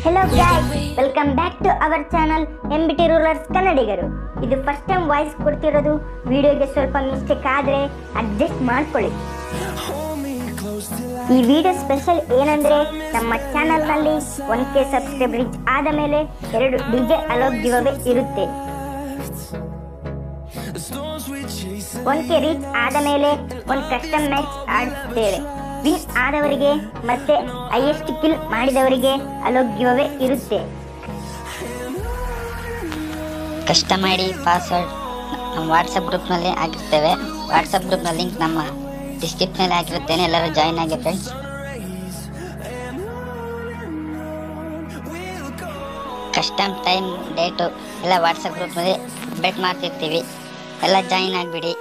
Hello guys welcome back to our channel M B T Rulers ಕನ್ನಡಿಗರು ಇದು first time voice ಕೊಡ್ತಿರೋದು ವಿಡಿಯೋಗೆ ಸ್ವಲ್ಪ mistake ಆದರೆ ಅಡ್ಜಸ್ಟ್ ಮಾಡ್ಕೊಳ್ಳಿ ಈ ವಿಡಿಯೋ ಸ್ಪೆಷಲ್ ಏನಂದ್ರೆ ನಮ್ಮ ಚಾನಲ್ನಲ್ಲಿ ಒನ್ ಕೆ ಸಬ್ಸ್ಕ್ರೈಬ್ ರೀಚ್ ಆದ ಮೇಲೆ ಎರಡು ಡಿಜೆ ಅಲೋಕ್ ಗಿವವೇ ಇರುತ್ತೆ ಒನ್ ಕೆ ರೀಚ್ ಆದ ಮೇಲೆ ಒಂದು ಕಸ್ಟಮ್ ಮ್ಯಾಚ್ ಆಡಿಸ್ತೇವೆ ವಿನ್ ಆದವರಿಗೆ ಮತ್ತೆ ಹೈಯೆಸ್ಟ್ ಕಿಲ್ ಮಾಡಿದವರಿಗೆ ಅಲೋಕ್ ಗಿವವೇ ಇರುತ್ತೆ ಕಸ್ಟಮ್ ಐ ಡಿ ಪಾಸ್ವರ್ಡ್ ನಮ್ಮ ವಾಟ್ಸಪ್ ಗ್ರೂಪ್ನಲ್ಲಿ ಹಾಕಿರ್ತೇವೆ ವಾಟ್ಸಪ್ ಗ್ರೂಪ್ನ ಲಿಂಕ್ ನಮ್ಮ ಡಿಸ್ಕ್ರಿಪ್ಷನಲ್ಲಿ ಹಾಕಿರುತ್ತೇನೆ ಎಲ್ಲರೂ ಜಾಯಿನ್ ಆಗಿ ಫ್ರೆಂಡ್ಸ್ ಕಸ್ಟಮ್ ಟೈಮ್ ಡೇಟು ಎಲ್ಲ ವಾಟ್ಸಪ್ ಗ್ರೂಪ್ನಲ್ಲಿ ಅಪ್ಡೇಟ್ ಮಾಡ್ತಿರ್ತೀವಿ ಎಲ್ಲ ಜಾಯಿನ್ ಆಗಿಬಿಡಿ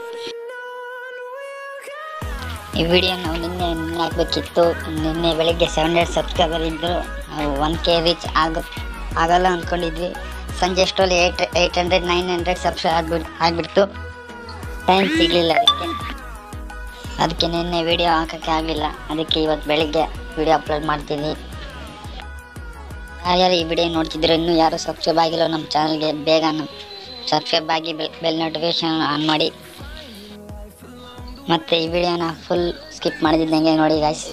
ಈ ವಿಡಿಯೋ ನಾವು ನಿನ್ನೆ ನಿನ್ನೆ ಹಾಕಬೇಕಿತ್ತು ನಿನ್ನೆ ಬೆಳಿಗ್ಗೆ ಸೆವೆನ್ ಹಂಡ್ರೆಡ್ ಸಬ್ಸ್ಕ್ರೈಬರ್ ಇದ್ದರು ನಾವು ಒನ್ ಕೆ ರೀಚ್ ಆಗ ಆಗಲ್ಲ ಅಂದ್ಕೊಂಡಿದ್ವಿ ಸಂಜೆ ಅಷ್ಟರಲ್ಲಿ eight eight hundred nine hundred subscribe ಆಗ್ಬಿಡ್ ಆಗಿಬಿಡ್ತು ಟೈಮ್ ಸಿಗಲಿಲ್ಲ ಅದಕ್ಕೆ ಅದಕ್ಕೆ ನಿನ್ನೆ ವಿಡಿಯೋ ಹಾಕೋಕ್ಕೆ ಆಗಲಿಲ್ಲ ಅದಕ್ಕೆ ಇವತ್ತು ಬೆಳಿಗ್ಗೆ ವಿಡಿಯೋ ಅಪ್ಲೋಡ್ ಮಾಡ್ತೀನಿ ಯಾರ್ಯಾರು ಈ ವಿಡಿಯೋ ನೋಡ್ತಿದ್ರು ಇನ್ನೂ ಯಾರು ಸಬ್ಸ್ಕ್ರೈಬ್ ಆಗಿಲ್ಲ ನಮ್ಮ ಚಾನಲ್ಗೆ ಬೇಗ ಸಬ್ಸ್ಕ್ರೈಬ್ ಆಗಿ ಬೆಲ್ ಬೆಲ್ ನೋಟಿಫಿಕೇಶನ್ ಆನ್ ಮಾಡಿ ಮತ್ತು ಈ ವಿಡಿಯೋನ ಫುಲ್ ಸ್ಕಿಪ್ ಮಾಡಿದ್ದಂಗೆ ನೋಡಿ ಗಾಯ್ಸ್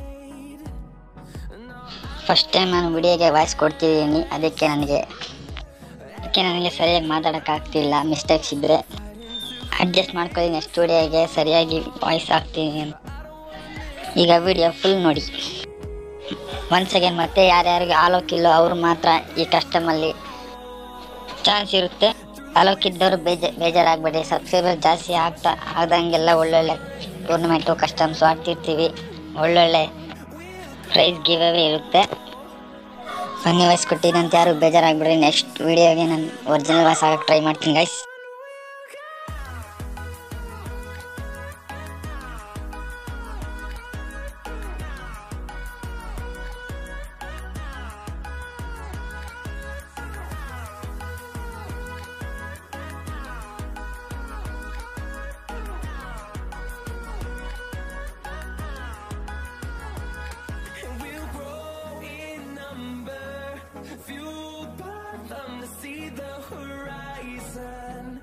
ಫಸ್ಟ್ ಟೈಮ್ ನಾನು ವಿಡಿಯೋಗೆ ವಾಯ್ಸ್ ಕೊಡ್ತಿದ್ದೀನಿ ಅದಕ್ಕೆ ನನಗೆ ಅದಕ್ಕೆ ನನಗೆ ಸರಿಯಾಗಿ ಮಾತಾಡೋಕ್ಕಾಗ್ತಿಲ್ಲ ಮಿಸ್ಟೇಕ್ಸ್ ಇದ್ದರೆ ಅಡ್ಜಸ್ಟ್ ಮಾಡ್ಕೊಳ್ಳಿ ನೆಕ್ಸ್ಟ್ ವಿಡಿಯೋಗೆ ಸರಿಯಾಗಿ ವಾಯ್ಸ್ ಹಾಕ್ತೀನಿ ಅಂತ ಈಗ ವಿಡಿಯೋ ಫುಲ್ ನೋಡಿ ಒನ್ ಸೆಕೆಂಡ್ ಮತ್ತೆ ಯಾರ್ಯಾರಿಗೆ ಆಲೋಕಿಲ್ಲೋ ಅವರು ಮಾತ್ರ ಈ ಕಸ್ಟಮಲ್ಲಿ ಚಾನ್ಸ್ ಇರುತ್ತೆ ಆಲೋಕಿದ್ದವರು ಬೇಜ ಬೇಜಾರಾಗಬೇಡಿ ಸಬ್ಸ್ಕ್ರೈಬರ್ ಜಾಸ್ತಿ ಆಗ್ತಾ ಆಗ್ದಂಗೆಲ್ಲ ಒಳ್ಳೊಳ್ಳೆ ಟೂರ್ನಮೆಂಟು ಕಸ್ಟಮ್ಸು ಆಡ್ತಿರ್ತೀವಿ ಒಳ್ಳೊಳ್ಳೆ ಪ್ರೈಸ್ ಗಿವ್ ಅವೇ ಇರುತ್ತೆ ಫನ್ನಿ ವಾಯ್ಸ್ ಕೊಟ್ಟಿದ್ದಂತ ಯಾರು ಬೇಜಾರಾಗ್ಬಿಡ್ರಿ ನೆಕ್ಸ್ಟ್ ವಿಡಿಯೋಗೆ ನಾನು ಒರಿಜಿನಲ್ ವಾಯ್ಸ್ ಆಗಕ್ಕೆ ಟ್ರೈ ಮಾಡ್ತೀನಿ guys We'll grow in number, fueled by them to see the horizon.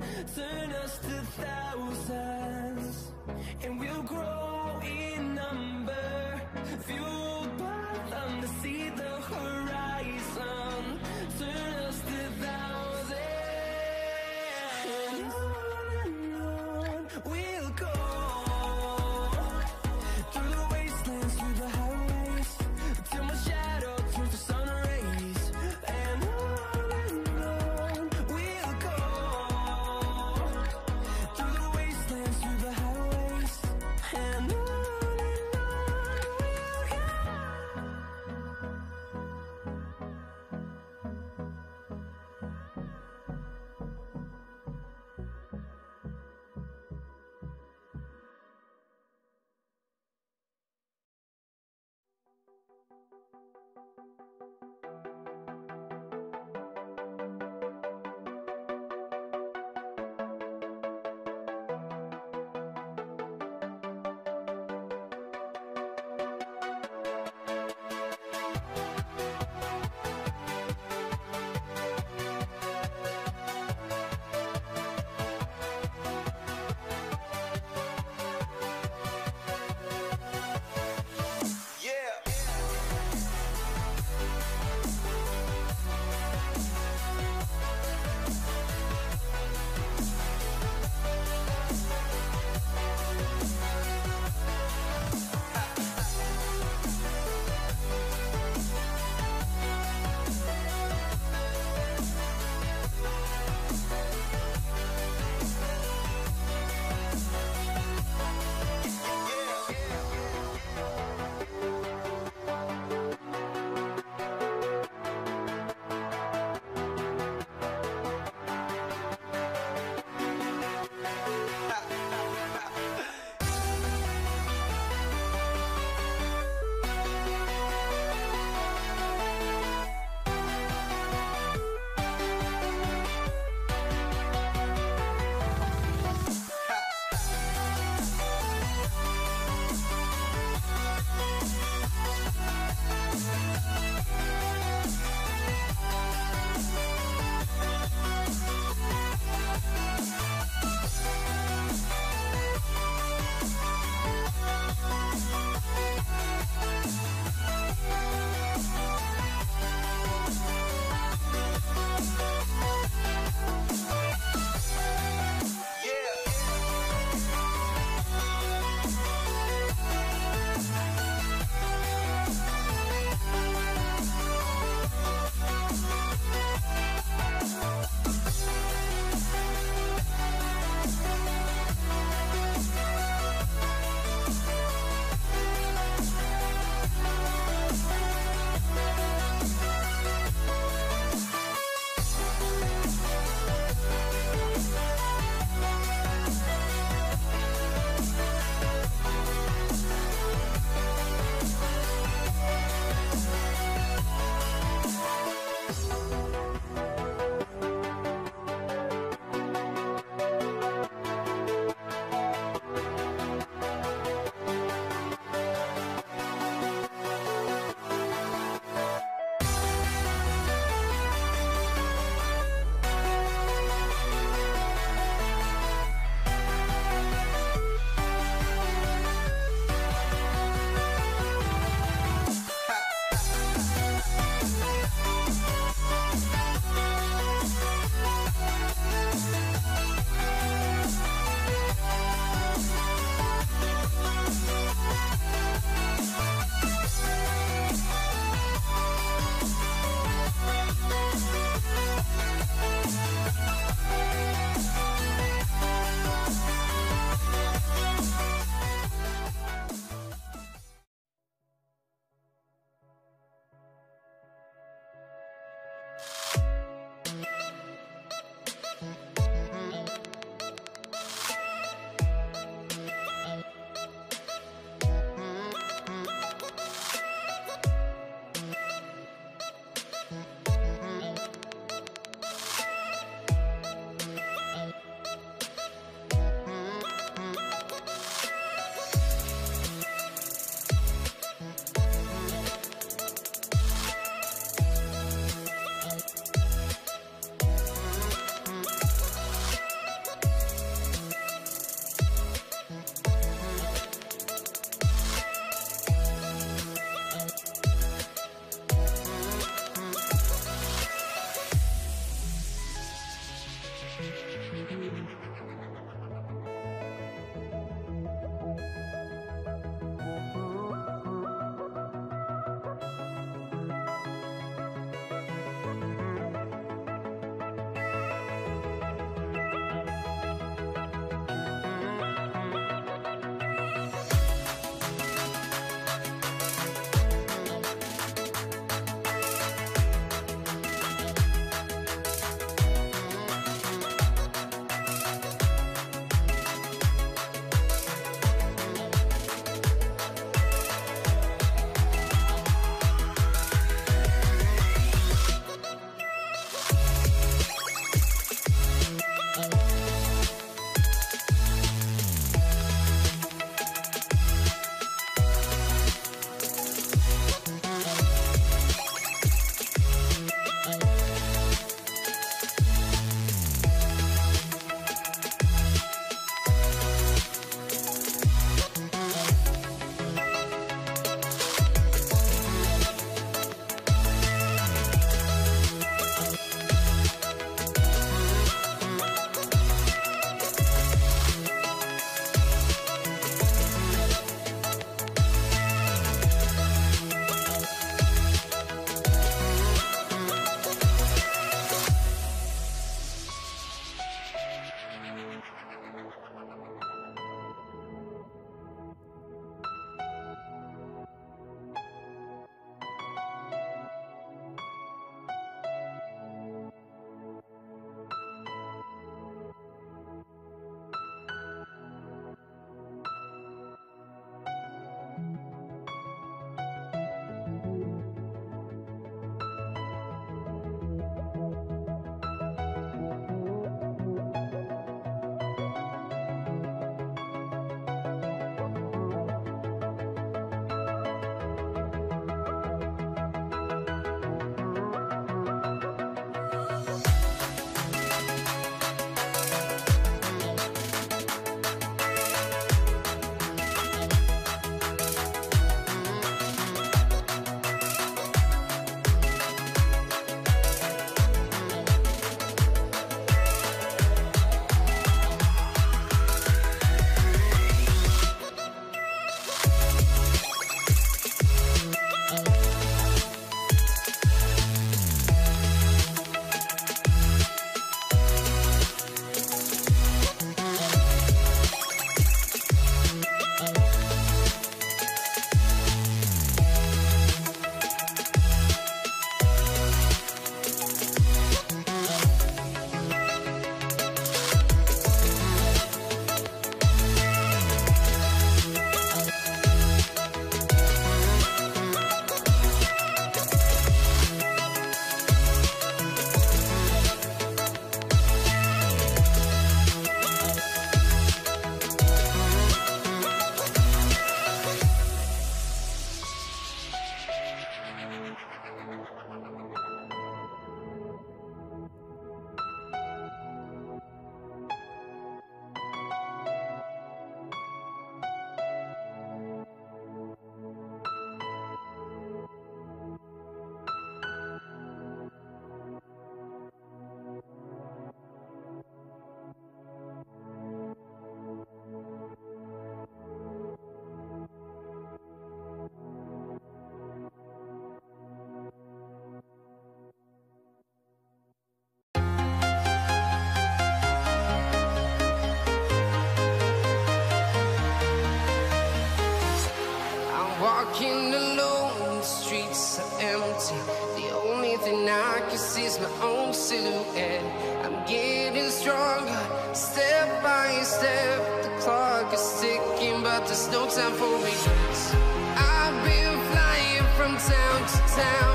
Walking alone, the streets are empty. The only thing I can see is my own silhouette. I'm getting stronger, step by step. The clock is ticking, but there's no time for regrets. I've been flying from town to town,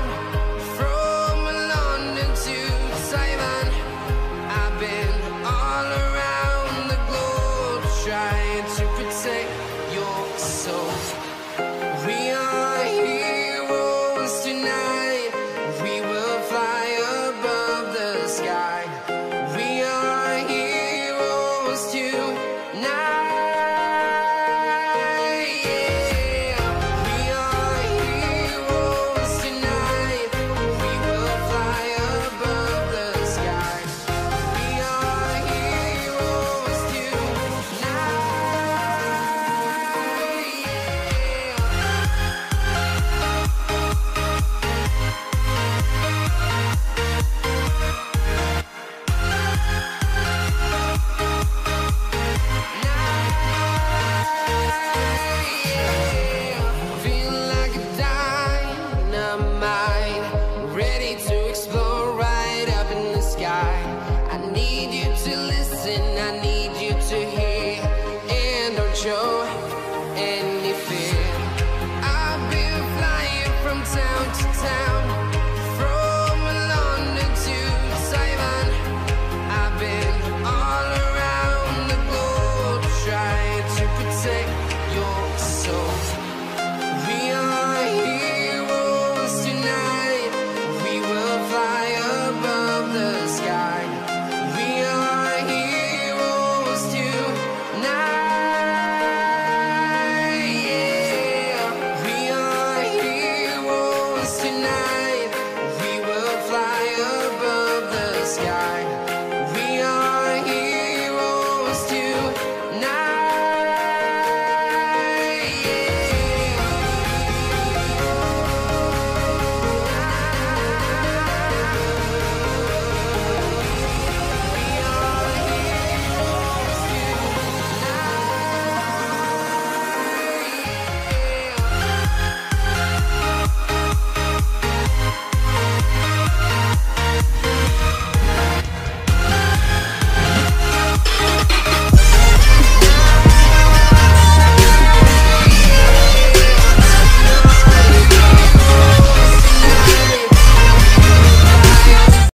from London to Taiwan. I've been all around the globe trying to protect your soul. We are heroes tonight. We will fly above the sky. We are heroes tonight. Yeah. We are heroes tonight. till it's